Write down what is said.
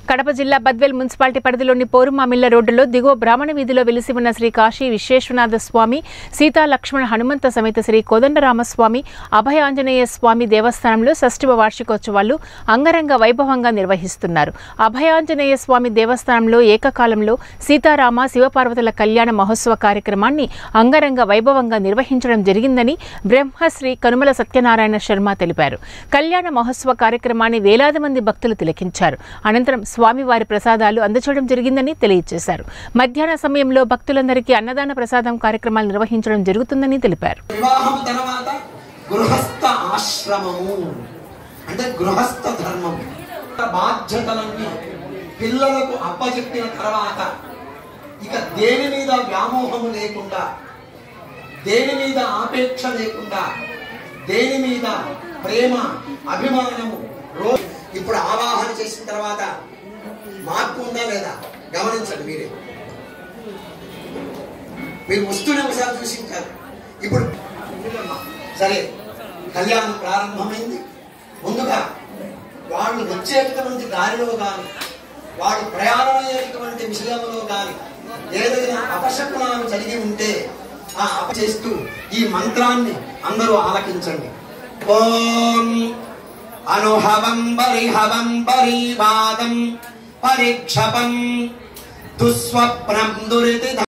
కడప జిల్లా బద్వేల్ మున్సిపాలిటీ పరిధిలోని పోరుమామిళ్ల రోడ్డులో దిగువ బ్రాహ్మణ వీధిలో వెలిసి ఉన్న శ్రీ కాశీ విశ్వేశ్వనాథ స్వామి సీతా లక్ష్మణ హనుమంత సమేత శ్రీ కోదండరామస్వామి అభయ ఆంజనేయ స్వామి దేవస్థానంలో షష్ఠవ వార్షికోత్సవాలు అంగరంగ వైభవంగా నిర్వహిస్తున్నారు అభయాంజనేయ స్వామి దేవస్థానంలో ఏకకాలంలో సీతారామ శివపార్వతుల కళ్యాణ మహోత్సవ కార్యక్రమాన్ని అంగరంగ వైభవంగా నిర్వహించడం జరిగిందని బ్రహ్మశ్రీ కనుమల సత్యనారాయణ శర్మ తెలిపారు కళ్యాణ మహోత్సవ కార్యక్రమాన్ని వేలాది మంది భక్తులు తిలకించారు అనంతరం స్వామివారి ప్రసాదాలు అందచేయడం జరిగిందని తెలియజేశారు మధ్యాహ్న సమయంలో భక్తులందరికీ అన్నదాన ప్రసాదం కార్యక్రమాలు నిర్వహించడం జరుగుతుందని తెలిపారు వివాహం తర్వాత గృహస్థ ఆశ్రమము అంటే గృహస్థ ధర్మం బాధ్యతలన్నీ పిల్లలకు అప్పచెప్పిన తర్వాత ఇక దేని మీద వ్యామోహము లేకుండా దేని మీద ఆపేక్ష లేకుండా దేని మీద ప్రేమ అభిమానము రో ఇప్పుడు ఆవాహన చేసిన తర్వాత మార్పు ఉందా లేదా గమనించండి మీరే మీరు వస్తూనే ఒకసారి చూసి ఉంటారు ఇప్పుడు సరే కళ్యాణం ప్రారంభమైంది ముందుగా వాళ్ళు వచ్చేటటువంటి దారిలో కానీ వాళ్ళు ప్రయాణం అయ్యేటటువంటి విషయంలో కానీ ఏదైనా అపశకునాలు జరిగి ఉంటే ఆ అప చేస్తూ ఈ మంత్రాన్ని అందరూ ఆలకించండి ఓం అనుహవం పరిహవం పరివాదం పరీక్షపం దుస్వప్నం దురితి